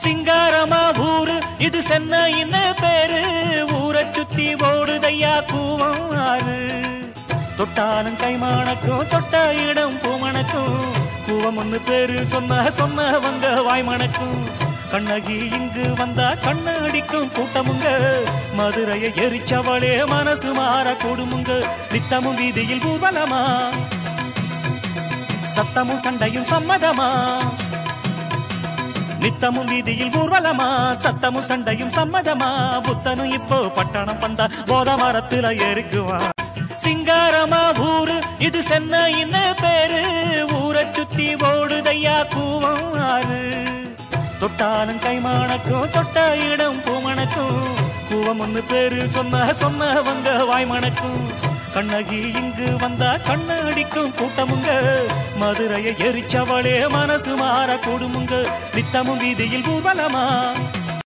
சிங்காரமா ஊரு இது சென்னைன்னு பேரு ஊரை சுத்தி ஓடுதையா கூவம் ஆறு தொட்டாலும் கைமானக்கும் தொட்ட இடம் பூமணக்கும் கூவம் ஒண்ணு பேரு சொன்ன சொன்னவங்க வாய்மணக்கும் கண்ணகி இங்கு வந்தா கண்ண அடிக்கும் கூட்டமுங்க மதுரையை எரிச்சவளே மனசு மாற கூடுமுங்க நித்தமும் வீதியில் ஊர்வலமா சத்தமும் சண்டையும் சம்மதமா நித்தமும் வீதியில் ஊர்வலமா சத்தமும் சண்டையும் சம்மதமா புத்தனும் இப்போ பட்டணம் வந்தா போத மரத்துல ஏறுக்குவான் சிங்காரமா ஊரு இது சென்னைன்னு பேரு ஊரை சுத்தி ஓடுதையா கூவம் ஆறு தொட்டாலும் கைமானக்கும் தொட்ட இடம் பூமணக்கும் கூவம் ஒண்ணு பேரு சொன்ன சொன்னவங்க வாய்மணக்கும் கண்ணகி இங்கு வந்தா கண்ண அடிக்கும் கூட்டமுங்க மதுரையை எரிச்சவளே மனசு மாற கூடுமுங்க நித்தமும் வீதியில் ஊர்வலமா